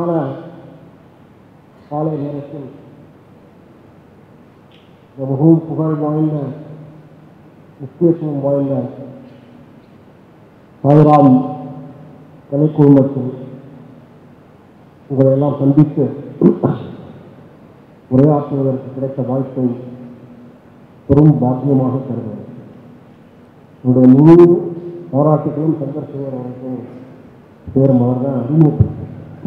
அற்புதமான காலை நேரத்தில் இந்த மிகவும் புகழ் வாய்ந்த முக்கியத்துவம் வாய்ந்த சாய்ராம் கலைக்குழுமத்தில் உங்களை எல்லாம் சந்தித்து உரையாற்றுவதற்கு கிடைத்த வாய்ப்பை பெரும் பாக்கியமாக கருதுகிறேன் உங்களுடைய முழு பாராட்டுகளும் சந்திரசேகர் அவருக்கு சேருமாறு தான் அறிமுகப்படுத்தேன்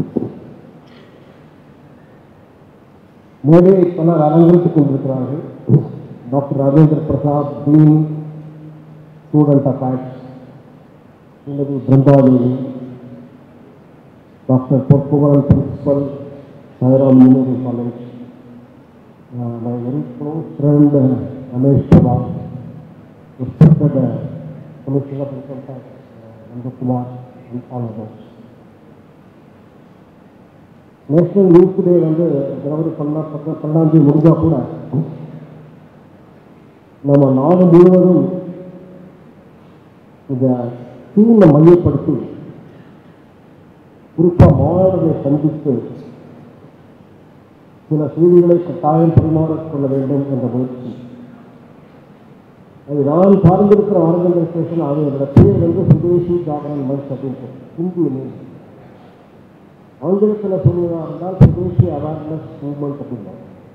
மேடையை பலர் அலங்கரித்துக் கொண்டிருக்கிறார்கள் doctor Rajendra Prasad dean student affairs Srimathi Brindadevi doctor Porpugazhan principal Sairam university college my very close friend Ramesh Prabha respected uh, Commissioner of Income Tax, uh, Nandakumar, and all others. National youth day வந்து ஜனவரி பன்னா பத்து பன்னெண்டாம் தேதி முடிஞ்சா கூட நம்ம நாடு முழுவதும் இந்த தீமை மையப்படுத்தி குறிப்பாக மாணவர்களை சந்தித்து சில செய்திகளை கட்டாயம் பரிமாறிக் கொள்ள வேண்டும் என்ற முயற்சி அது நான் சார்ந்திருக்கிற ஆர்கனைசேஷன் அது என்னோட பேர் வந்து சுதேசி ஜாகரன் மன்ச் அப்படின்னு ஹிந்தி நேம் ஆங்கிலத்தில் சொல்லுவதாக இருந்தால் சுதேசி அவேர்னஸ் மூவ்மெண்ட் அப்படின்னா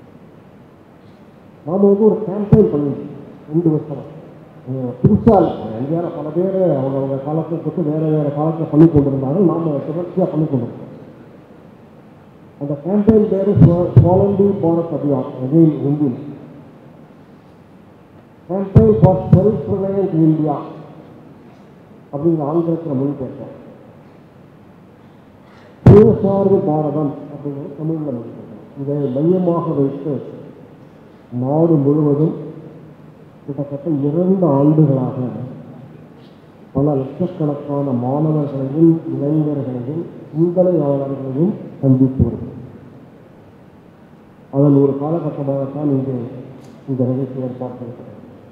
நாம் வந்து ஒரு கேம்பெயின் பண்ணியிருக்கோம் ரெண்டு வருஷம் புதுசாக இந்தியாவில் பல பேர் அவங்க அவங்க காலத்தை தொட்டு வேறு வேறு காலத்தில் பண்ணி கொண்டிருந்தாங்க நாம் தொடர்ச்சியாக பண்ணி கொண்டிருக்கோம் அந்த கேம்பெயின் பேர் சுவாலண்டி பாரத் அபியான் அகைன் ஹிந்தியில் campaign for self reliant India அப்படிங்கிற ஆங்கிலத்தில் மொழிபெயர்த்தோம் சுயசார்பு பாரதம் அப்படிங்கிற தமிழில் மொழிபெயர்த்தோம் இதை மையமாக வைத்து நாடு முழுவதும் கிட்டத்தட்ட இரண்டு ஆண்டுகளாக பல லட்சக்கணக்கான மாணவர்களையும் இளைஞர்களையும் சிந்தனையாளர்களையும் சந்தித்து வருகிறோம் அதன் ஒரு காலகட்டமாகத்தான் இங்கே இந்த நிகழ்ச்சி ஏற்பாடு செய்யப்பட்டது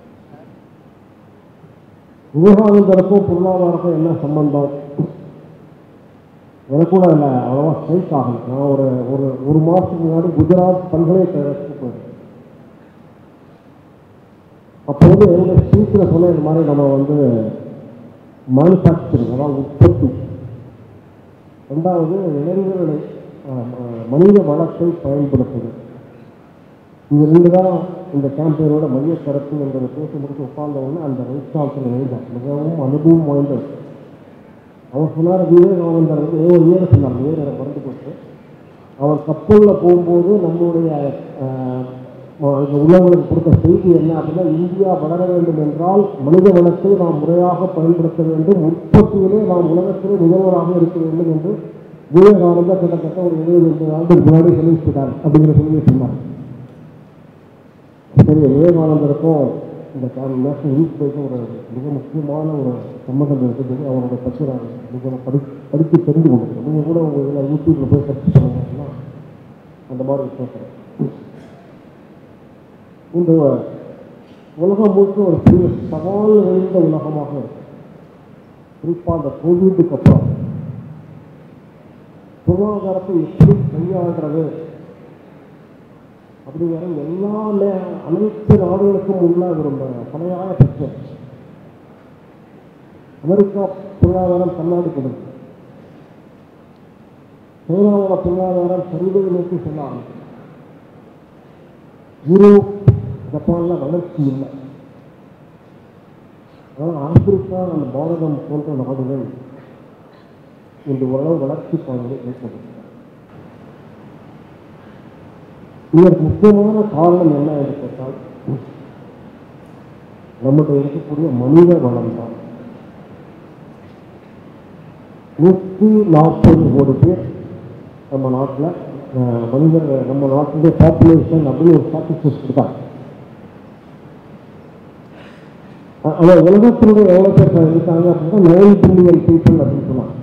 விவேகானந்தருக்கும் பொருளாதாரத்துக்கும் என்ன சம்பந்தம் எனக்கு கூட இல்லை அவ்வளோவா ஸ்ட்ரைக் ஆகல நான் ஒரு ஒரு ஒரு மாதத்துக்கு முன்னாடி குஜராத் பல்கலைக்கழகத்துக்கு போயிருந்தேன் அப்போ வந்து என்னுடைய ஸ்பீச்சில் சொன்ன இந்த மாதிரி நம்ம வந்து மேனுஃபேக்சரிங் அதாவது உற்பத்தி ரெண்டாவது இளைஞர்களை அஹ், அஹ், மனித வளத்தை பயன்படுத்துதல் இது ரெண்டு தான் இந்த கேம்பெயினோட மைய கருத்து என்பதை பேசி முடிச்சு உட்கார்ந்தவொடனே அந்த ரைட் சான்சல் எழுந்தார் மிகவும் அனுபவம் வாய்ந்தது அவர் சொன்னார் விவேகானந்தர் வந்து ஏதோ ஏற சொன்னார் ஏற எனக்கு மறந்து போச்சு அவர் கப்பலில் போகும்போது நம்முடைய அஹ், ம- இந்த உள்ளவங்களுக்கு கொடுத்த செய்தி என்ன அப்படின்னா இந்தியா வளர வேண்டும் என்றால் மனித வளத்தை நாம் முறையாக பயன்படுத்த வேண்டும் உற்பத்தியிலே நாம் உலகத்திலே முதல்வராக இருக்க வேண்டும் என்று விவேகானந்தர் கிட்டத்தட்ட ஒரு எழுபது எண்பது ஆண்டுக்கு முன்னாடி சொல்லிவிட்டார் அப்படிங்கிற சொல்லி சொன்னார் சரி விவேகானந்தருக்கும் இந்த நேஷனல் யூத் டேக்கும் ஒரு மிக முக்கியமான ஒரு சம்மந்தம் இருக்குது அவரோட பற்றி நான் மிக படி படித்து தெரிந்து கொண்டிருக்கேன் நீங்கள் கூட உங்கள் இதில் யூடியூப்பில் போய் சர்ச் பண்ணீங்கன்னா அந்த மாதிரி கேட்குறேன் இந்த உலகம் முழுக்க ஒரு பெரிய சவால் நிறைந்த உலகமாக இருக்கு குறிப்பாக அந்த கோவிட்டுக்கு அப்புறம் பொருளாதாரத்தை எப்படி கையாளுறது அப்படிங்கிற எல்லா நே- அனைத்து நாடுகளுக்கும் உள்ள ஒரு ம- தலையாய பிரச்சனை அமெரிக்கா பொருளாதாரம் தன்னாடி கொடுக்கும் சைனாவோட பொருளாதாரம் சரிவை நோக்கி செல்ல ஆரம்பிக்கும் யூரோப் ஜப்பான்ல வளர்ச்சி இல்லை ஆனால் ஆப்பிரிக்கா அந்த பாரதம் போன்ற நாடுகள் இன்று ஓரளவு வளர்ச்சி பாதையை ஏற்படுத்தும் இதற்கு முக்கியமான காரணம் என்ன என்று கேட்டால் நம்முடைய இருக்கக்கூடிய மனித வளம் தான் நூற்றி நாற்பது கோடி பேர் நம்ம நாட்டில் மனிதர் நம்ம நாட்டினுடைய பாப்புலேஷன் அப்படின்னு ஒரு ஸ்டாட்டிஸ்டிக்ஸ் இருக்காங்க ஆனால் உலகத்தினுடைய எவ்வளோ பேர் இருக்காங்க அப்படின்னா நைன் பில்லியன் பீப்புள் அப்படின்னு சொன்னாங்க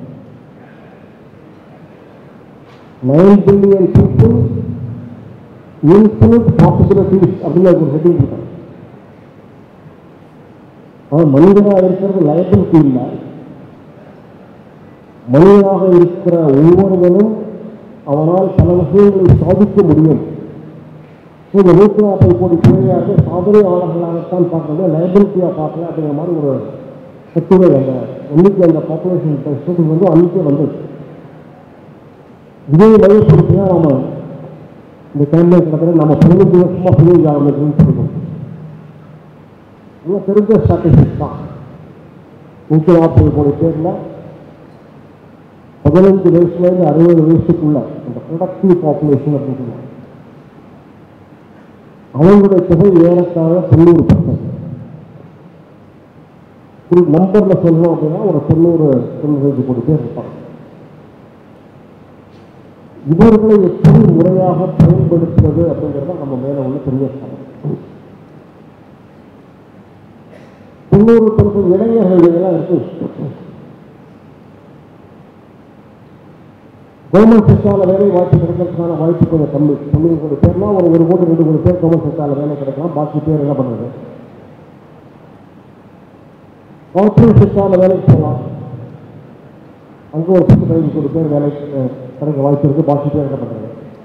nine billion people infinite possibilities அப்படின்னு ஒரு ஹெட்டிங் இருக்காங்க அவன் மனிதனாக இருக்கிறது லயபிலிட்டி இல்லை மனிதனாக இருக்கிற ஒவ்வொருவனும் அவனால் பல விஷயங்களை சாதிக்க முடியும் இந்த நூற்றி நாற்பது கோடி பிள்ளையாக சாதனையாளர்களாகத்தான் பார்க்கறது லைபிலிட்டியாக பார்க்கல அப்படிங்கிற மாதிரி ஒரு கட்டுரை அந்த எண்ணிக்கை அந்த பாப்புலேஷன் ஸ்டேட்டிங் வந்து அன்றைக்கே வந்தது இதே மையப்படுத்தி தான் நம்ம இந்த கேம்பெயின் கிடக்கிற நம்ம பதினஞ்சு வருஷமாக பதினஞ்சு ஆரம்பிக்கணும்னு சொல்லுவோம் நல்லா தெரிஞ்ச ஸ்ட்ராட்டஜிஸ் தான் நூற்றி நாற்பது கோடி பேரில் பதினஞ்சு வயசுலேருந்து அறுபது வயசுக்குள்ள அந்த ப்ரொடக்டிவ் பாப்புலேஷன் அப்படின்னு சொல்லுவாங்க அவங்களுடைய தொகை ஏறத்தாழ தொண்ணூறு பர்சன்ட் ஒரு நம்பரில் சொல்லணும் அப்படின்னா ஒரு தொண்ணூறு தொண்ணூறு கோடி பேர் இருப்பாங்க இவர்களை எப்படி முறையாக பயன்படுத்துவது அப்படிங்கிறத நம்ம மேல உள்ள பெரிய சவால் தொண்ணூறு தொண்ணூறு இளைஞர்கள் இதெல்லாம் இருக்கு கவர்மெண்ட் செக்டாரில் வேலை வாய்ப்பு கிடைக்கிறதுக்கான வாய்ப்பு கொஞ்சம் கம்மி தொண்ணூறு கோடி பேர்னா ஒரு ஒரு கோடி ரெண்டு கோடி பேர் கவர்மெண்ட் செக்டாரில் வேலை கிடைக்கலாம் பாக்கி பேர் என்ன பண்ணுறது கார்பரேட் செக்டாரில் வேலைக்கு போகலாம் அங்கே ஒரு பத்து பதினஞ்சு கோடி பேர் வேலை அஹ், கிடைக்க வாய்ப்பு இருக்குது பாக்கி பேர் என்ன பண்ணுறது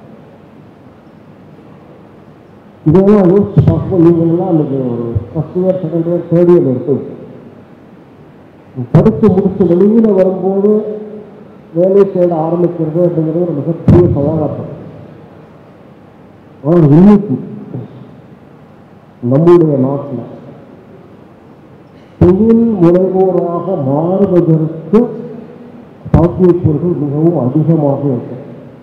இதெல்லாம் யோசிச்சு பார்க்கும்போது நீங்கள் எல்லாம் அன்றைக்கி ஒரு first year second year third year இருக்கு படித்து முடிச்சு வெளியில் வரும்போது வேலை தேட ஆரம்பிக்கிறது அப்படிங்கிறது ஒரு மிகப்பெரிய சவாலாக இருக்கும் ஆனால் இன்னைக்கு நம்முடைய நாட்டில் தொழில் முனைவோராக மாறுவதற்கு சாத்தியக்கூறுகள் மிகவும் அதிகமாக இருக்கு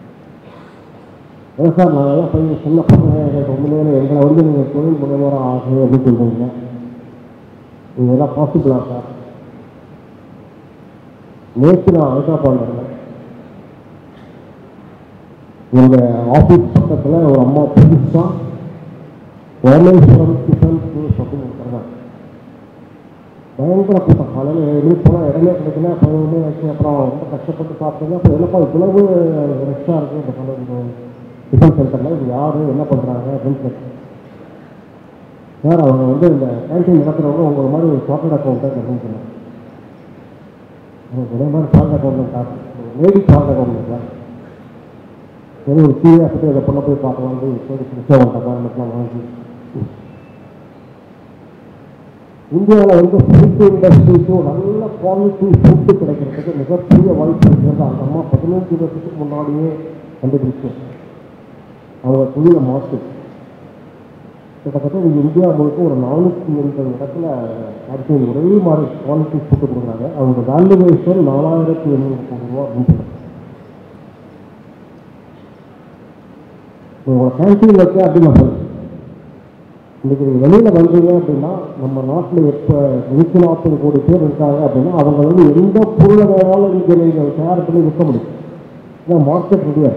ஏன் சார் நாங்கள்லாம் போய் சின்ன பசங்க எங்களுக்கு ரொம்ப நேரம் எங்களை வந்து நீங்கள் தொழில் முனைவோராக ஆகு அப்படின்னு சொல்கிறீங்க இது எல்லாம் பாசிபிளா சார் நேற்று நான் ஹைதராபாத் இருந்தேன் எங்கள் ஆஃபீஸ் பக்கத்தில் ஒரு அம்மா புதுசாக ராமேஸ்வரம் கிஷன் ஸ்கூல்ஸ் அப்படின்னு இருக்காங்க பயங்கர கூட்டம் காலையில் ஏழு மணிக்கு போனால் இடமே கிடைக்கல பதினொன்று வச்சு அப்புறம் ரொம்ப கஷ்டப்பட்டு சாப்பிட்டீங்க அப்புறம் என்னப்பா இவ்வளவு ரெஸ்டாக இருக்குது இந்த பல டிஃபன் சென்டரில் இது யார் என்ன பண்ணுறாங்க அப்படின்னு கேட்டேன் சார் அவங்க வந்து இந்த கேன்டீன் நடத்துகிறவங்க உங்களை மாதிரி ஒரு சாக்லேட் அக்கௌண்ட்டு அப்படின்னு சொன்னாங்க எனக்கு ஒரே மாதிரி சால்ட் அக்கௌண்ட் காட்டு லேடி சால்ட் அக்கௌண்ட் சார் சரி ஒரு கியூரியாசிட்டி அதை பண்ண போய் பார்க்கலாம் போய் சரி பிடிச்ச வந்துட்டாங்க வாங்கி இந்தியாவில் வந்து ஃபுட் இண்டஸ்ட்ரிக்கும் நல்ல குவாலிட்டி ஃபுட்டு கிடைக்கிறதுக்கு மிகப்பெரிய வாய்ப்பு இருக்கிறது அந்த அம்மா பதினஞ்சு வருஷத்துக்கு முன்னாடியே கண்டுபிடிச்சு அவங்க தொழிலை மாற்று கிட்டத்தட்ட இது இந்தியா முழுக்க ஒரு நானூற்றி எண்பது இடத்துல கேன்டீன் ஒரே மாதிரி குவாலிட்டி ஃபுட்டு கொடுக்குறாங்க அவங்க வேல்யூவேஷன் நாலாயிரத்தி எண்ணூறு கோடி ரூபா அப்படின்னு சொல்றாங்க. உங்களோட கேன்டீன் வைக்க அப்படின்னு நான் சொல்றேன் இன்னைக்கு நீங்கள் வெளியில் வந்தீங்க அப்படின்னா நம்ம நாட்டில் எப்போ நூற்றி நாற்பது கோடி பேர் இருக்காங்க அப்படின்னா அவங்க வந்து எந்த பொருளை வேணாலும் இங்கே நீங்கள் தயார் பண்ணி விற்க முடியும் ஏன்னா மார்க்கெட் ரெடியாக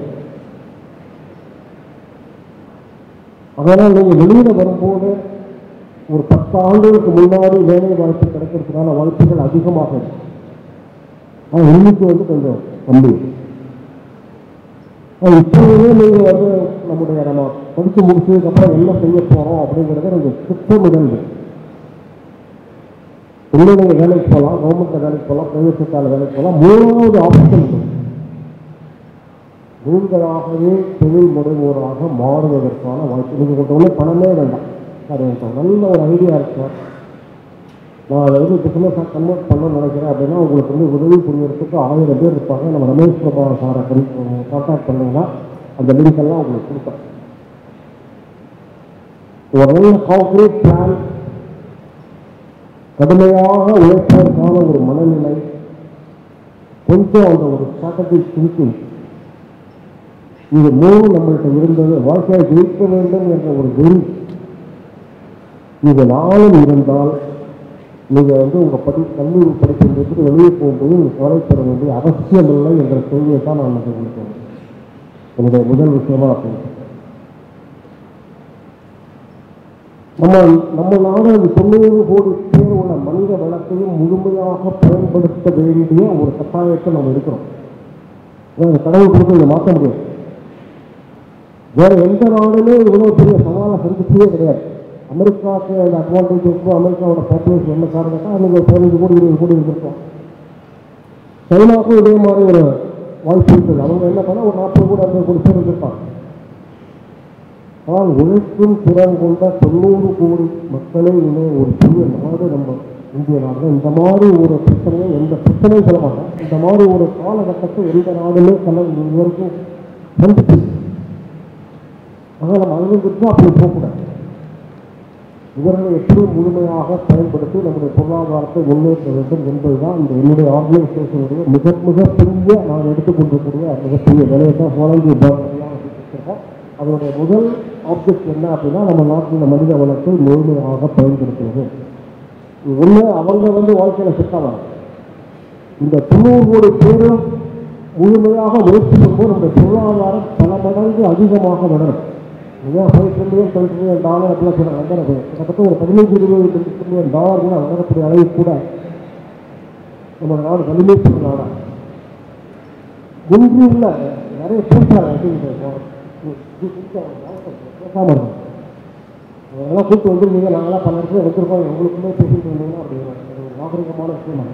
அதனால் நீங்கள் வெளியில் வரும்போது ஒரு பத்து ஆண்டுகளுக்கு முன்னாடி வேலை வாய்ப்பு கிடைக்கிறதுக்கான வாய்ப்புகள் அதிகமாக இருக்கு ஆனால் இன்னைக்கு வந்து கொஞ்சம் கம்மி ஆனா இப்போவே நீங்கள் வந்து நம்முடைய நம்ம படித்து முடிச்சதுக்கப்புறம் என்ன செய்ய போகிறோம் அப்படிங்கிறத கொஞ்சம் திட்டமிடல் இருக்கு. இன்னும் நீங்கள் வேலைக்கு போகலாம் கவர்மெண்ட்டில் வேலைக்கு போகலாம் ப்ரைவேட் செக்டாரில் வேலைக்கு போகலாம் மூணாவது ஆப்ஷன் இருக்கு நீங்களாகவே தொழில் முனைவோராக மாறுவதற்கான வாய்ப்பு நீங்கள் உங்கள்கிட்ட ஒன்றும் பணமே வேண்டாம் சார் எனக்கு ஒரு நல்ல ஒரு ஐடியா இருக்கு சார் நான் அதை வந்து பிஸ்னஸாக கன்வெர்ட் பண்ணணும்னு நினைக்கிறேன் அப்படின்னா உங்களுக்கு வந்து உதவி புரியறதுக்கு ஆயிரம் பேர் இருப்பாங்க நம்ம ரமேஷ் பிரபா சாரை கான்டாக்ட் பண்ணிங்கன்னா அந்த லிங்க் எல்லாம் உங்களுக்கு கொடுப்பேன் ஒரு நல்ல கான்கிரீட் பிளான் கடுமையாக உழைப்பதற்கான ஒரு மனநிலை கொஞ்சம் அந்த ஒரு ஸ்ட்ராட்டஜிக் திங்கிங் இது மூணு நம்மள்கிட்ட இருந்தது வாழ்க்கையை ஜெயிக்க வேண்டும் என்ற ஒரு வெறி இது நாளும் இருந்தால் நீங்கள் வந்து உங்கள் படி கல்லூரி படிப்பை முடிச்சுட்டு வெளியே போகும்போது நீங்கள் கவலைப்பட வேண்டிய அவசியம் இல்லை என்ற செய்தியை தான் நான் வந்து உங்களுக்கு என்னுடைய முதல் விஷயமா அப்படின்னு நம்ம நம்ம நாடு அந்த தொண்ணூறு கோடி பேர் உள்ள மனித வளத்தையும் முழுமையாக பயன்படுத்த வேண்டிய ஒரு கட்டாயத்தை நம்ம இருக்கிறோம் அதாவது கடவுள் கொடுத்து இதை மாற்ற முடியாது வேற எந்த நாடுமே இவ்வளவு பெரிய சவாலை சந்திச்சதே கிடையாது அமெரிக்காவுக்கு அந்த அட்வான்டேஜ் இருக்கும் அமெரிக்காவோட பாப்புலேஷன் என்ன காரணம் கேட்டால் அன்றைக்கி ஒரு பதினஞ்சு கோடி இருபது கோடி இருந்திருக்கும் சைனாவுக்கும் இதே மாதிரி ஒரு வாய்ப்பு இருக்குது அவங்க என்ன பண்ணால் ஒரு நாற்பது கோடி ஐம்பது கோடி பேர் இருந்திருப்பாங்க ஆனால் உழைக்கும் திறன் கொண்ட தொண்ணூறு கோடி மக்களை இனி ஒரு பெரிய நாடு நம்ம இந்திய நாடு தான். இந்த மாதிரி ஒரு பிரச்சனையை எந்த பிரச்சனையும் சொல்ல மாட்டேன் இந்த மாதிரி ஒரு காலகட்டத்தை எந்த நாடுமே கல இது வரைக்கும் சந்திச்சு அதனால் நம்ம அனுபவிச்சுட்டு அப்படி போகக்கூடாது இவர்களை எப்படி முழுமையாக பயன்படுத்தி நம்முடைய பொருளாதாரத்தை முன்னேற்ற வேண்டும் என்பதுதான் இந்த என்னுடைய ஆர்கனைசேஷனுடைய மிக மிக பெரிய நான் எடுத்துக்கொண்டிருக்கூடிய மிகப்பெரிய வேலையை தான் வழங்கி வச்சிருக்கோம் அதனுடைய முதல் ஆப்ஜெக்ட் என்ன அப்படின்னா நம்ம நாட்டில் மனித வளத்தை முழுமையாக பயன்படுத்துவது ஒன்று அவங்க வந்து வாழ்க்கையில் சிக்கலாம் இந்த தொண்ணூறு கோடி பேரும் முழுமையாக முயற்சி பண்ணும்போது நம்முடைய பொருளாதாரம் பல மடங்கு அதிகமாக வளரும் ஏன் five trillion twelve trillion dollar அப்படிலாம் சொல்கிறாங்க வந்து கிட்டத்தட்ட ஒரு பதினஞ்சு இருபது ட்ரில்லியன் டாலர் கூட வளரக்கூடிய அளவுக்கு கூட நம்ம நாடு வலிமை பெற்ற நாடா ஒன்றியுள்ள நிறைய பேசுகிறாங்க பேசாமல் இருக்கும் அதெல்லாம் கூப்பிட்டு வந்துருந்தீங்க நாங்களாம் பல இடத்துல வந்திருக்கோம் உங்களுக்குமே பேசிட்டு இருந்தீங்கன்னா அப்படி ஒரு நாகரிகமான விஷயம்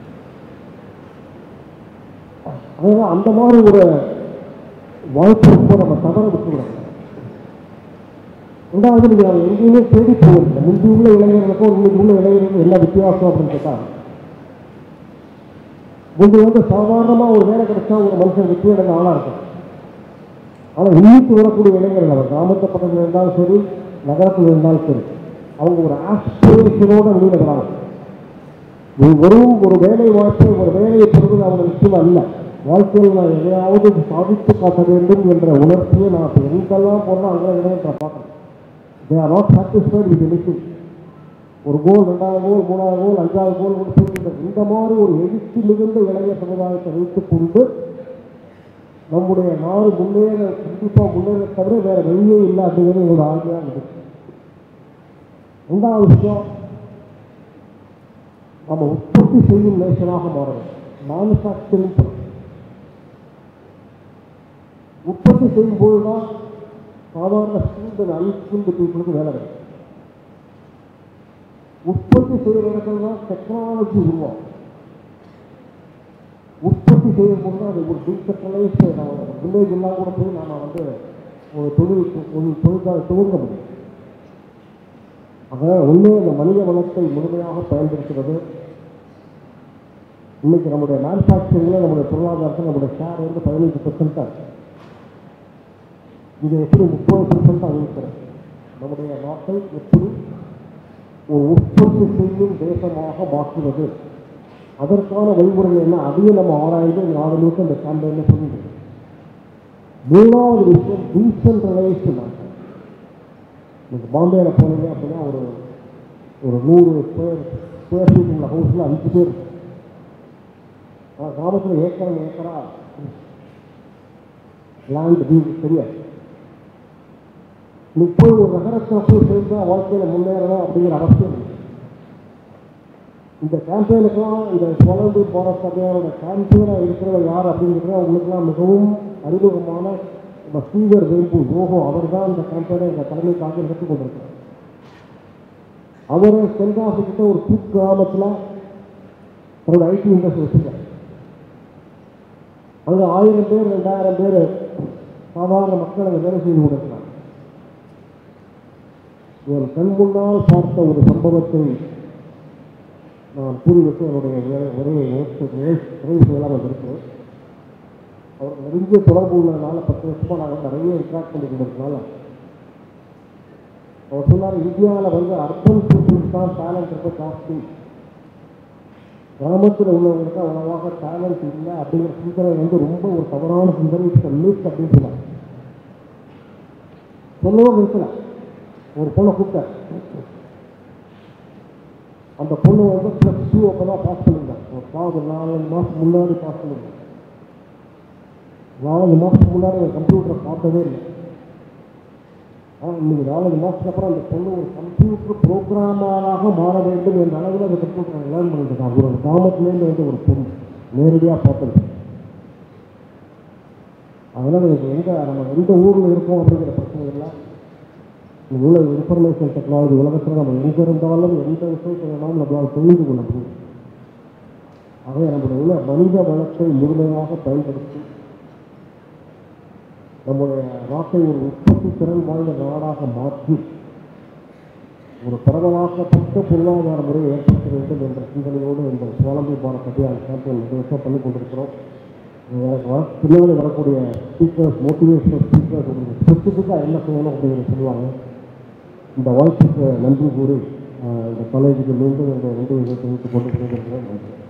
அதனால் அந்த மாதிரி ஒரு வாய்ப்பு ரொம்ப நம்ம தவற விட்டுவிடணும் ரெண்டாவது நீங்கள் அவங்க எங்கேயுமே தேடி போகல முந்தி உள்ள இளைஞர்களுக்கும் இன்னைக்கு உள்ள இளைஞர்களுக்கும் என்ன வித்தியாசம் அப்படின்னு கேட்டால் முந்தி வந்து சாதாரணமாக ஒரு வேலை கிடைச்சா ஒரு மனுஷன் வெற்றி அடைந்த ஆளாக இருக்கும் ஆனால் இன்னைக்கு வரக்கூடிய இளைஞர்கள் அவர் கிராமத்து பக்கத்தில் இருந்தாலும் சரி நகரத்தில் இருந்தாலும் சரி அவங்க ஒரு ஆஸ்பிரேஷனோட வெளியில் வராங்க இது வெறும் ஒரு வேலை வாய்ப்பு ஒரு வேலையை பெறுவது அவங்க விஷயம் அல்ல வாழ்க்கையில் நான் எதையாவது சாதித்து காட்ட வேண்டும் என்ற உணர்ச்சியை நான் இப்போ எங்கெல்லாம் போனால் அங்கே இளைஞர் நான் பார்க்குறேன் they are not satisfied with anything ஒரு கோல் ரெண்டாவது கோல் மூணாவது கோல் அஞ்சாவது கோல் கூட போயிருந்த இந்த மாதிரி ஒரு எழுச்சி மிகுந்த இளைஞர் சமுதாயத்தை வைத்துக் கொண்டு நம்முடைய நாடு முன்னேற கண்டிப்பாக முன்னேற தவிர வேற வழியே இல்லை அப்படிங்கிறது எங்களோட ஆசையாக இருந்துச்சு ரெண்டாவது விஷயம் நம்ம உற்பத்தி செய்யும் நேஷனாக மாறணும் மேனுஃபேக்சரிங் உற்பத்தி செய்யும் போது தான் சாதாரண ஸ்கில்டு அன்ஸ்கில்டு பீப்புளுக்கு வேலை கிடைக்கும் உற்பத்தி செய்கிற இடத்துல தான் டெக்னாலஜி உருவாகும் உற்பத்தி செய்யும் போது தான் அது ஒரு டீசென்ட்ரலைஸ் வில்லேஜ் எல்லாம் கூட போய் நாம் வந்து ஒரு தொழில் ஒரு தொழிற்சாலை துவங்க முடியும் ஆக ஒன்று இந்த மனித வளத்தை முழுமையாக பயன்படுத்துவது இன்னைக்கு நம்முடைய மேனுஃபேக்சரிங்கில் நம்முடைய பொருளாதாரத்தில் நம்முடைய ஷேர் வந்து பதினஞ்சு பர்சன்ட்டாக இருக்கு இது எப்படி முப்பது பர்சன்ட்டாக இருக்கிறது நம்முடைய நாட்டை எப்படி ஒரு உற்பத்தி செய்யும் தேசமாக மாற்றுவது அதற்கான வழிமுறைகள் என்ன அதையும் நம்ம ஆராய்ந்து நாடு முழுக்க இந்த கேம்பெயினில் சொல்லிட்டு மூணாவது விஷயம் டீசென்ட்ரலைஸ்டு நாட்கள் நீங்கள் பாம்பேல போனீங்க அப்படின்னா ஒரு ஒரு நூறு ஸ்கொயர் ஸ்கொயர் ஃபீட் உள்ள ஹவுஸில் அஞ்சு பேர் ஆனால் கிராமத்தில் ஏக்கர் ஏக்கரா லேண்ட் வீடு தெரியாது முப்பது ஒரு நகரத்தை போய் சேர்ந்தால் வாழ்க்கையில் முன்னேறணும் அப்படிங்கிற அவசியம் இல்லை இந்த கேம்பெயினுக்கெல்லாம் இந்த சுவலந்து போகிற சபையோட கேம்பெயினாக இருக்கிறவர் யார் அப்படிங்கிறது அவங்களுக்குலாம் மிகவும் அறிமுகமான நம்ம ஸ்ரீவர் வேம்பு யோகோ அவர் தான் இந்த கேம்பெயினை இந்த தலைமைக்காக எடுத்துக் கொண்டிருக்கிறார் அவர் தென்காசிக்கிட்ட ஒரு குக் கிராமத்தில் அவரோட ஐடி இண்டஸ்ட்ரி வச்சுருக்கார் அங்கே ஆயிரம் பேர் ரெண்டாயிரம் பேர் சாதாரண மக்கள் அங்கே வேலை செய்து கொண்டிருக்கிறார் இவர் கண் முன்னால் பார்த்த ஒரு சம்பவத்தை நான் கூறிவிட்டு என்னுடைய உரை- உரையை ஏற்று நிறைவு செய்யலாம் இருக்கு அவர் நெருங்கிய தொடர்பு உள்ளதுனால பத்து வருஷமாக நாங்கள் நிறைய இன்ட்ராக்ட் பண்ணி கொண்டிருக்கனால அவர் சொன்னார் இந்தியாவில் வந்து அர்பன் பீப்புள்ஸ் தான் டேலண்ட் ரொம்ப ஜாஸ்தி கிராமத்தில் உள்ளவங்களுக்கு அவ்வளவாக டேலண்ட் இல்லை அப்படிங்கிற சிந்தனை வந்து ரொம்ப ஒரு தவறான சிந்தனை இட்ஸ் மிஸ் அப்படின்னு சொன்னார் சொல்லவும் இருக்கல ஒரு பொண்ணை கூப்பிட்டார் அந்த பொண்ணு வந்து ப்ளஸ் டூ அப்போ தான் பாஸ் பண்ணியிருந்தாங்க ஒரு பாவம் ஒரு நாலஞ்சு மாதம் முன்னாடி பாஸ் பண்ணியிருந்தாங்க நாலஞ்சு மாதத்துக்கு முன்னாடி ஒரு கம்ப்யூட்டரை பார்த்ததே இல்லை ஆனால் இன்னைக்கு நாலஞ்சு மாதத்துக்கு அப்புறம் அந்த பொண்ணு ஒரு கம்ப்யூட்டர் ப்ரோக்ராமராக மாற வேண்டும் என்ற அளவில் அந்த கம்ப்யூட்டரை லேர்ன் பண்ணிட்டு இருக்காங்க ஒரு கிராமத்துலேருந்து வந்து ஒரு பொண்ணு நேரடியாக பார்த்தது அதனால் எனக்கு எங்கே நம்ம எந்த ஊரில் இருக்கோம் அப்படிங்கிற பிரச்சனை இல்லை இங்கே உள்ள இன்ஃபர்மேஷன் டெக்னாலஜி உலகத்தில் நம்ம எங்கே இருந்தாலும் எந்த விஷயத்தை வேணாலும் நம்மளால் தெரிந்து கொள்ள முடியும் ஆகவே நம்முடைய உள்ள மனித வளத்தை முழுமையாக பயன்படுத்தி நம்முடைய நாட்டை ஒரு உற்பத்தி திறன் வாய்ந்த நாடாக மாற்றி ஒரு பரவலாக்கப்பட்ட பொருளாதார முறையை ஏற்படுத்த வேண்டும் என்ற சிந்தனையோடு இந்த சுவாலம்பி பாரத் அபியான் கேம்பெயின் ரெண்டு வருஷம் பண்ணி கொண்டிருக்கிறோம் எனக்கு வர பின்னாடி வரக்கூடிய ஸ்பீக்கர்ஸ் மோட்டிவேஷனல் ஸ்பீக்கர்ஸ் உங்களுக்கு ஸ்பெசிஃபிக்காக என்ன செய்யணும் அப்படிங்கிறத சொல்லுவாங்க இந்த வாய்ப்புக்கு நன்றி கூறி ஆஹ், இந்த காலேஜுக்கு மீண்டும் இந்த ரெண்டு விதத்தை கொண்டு போயிருக்கிறேன் நன்றி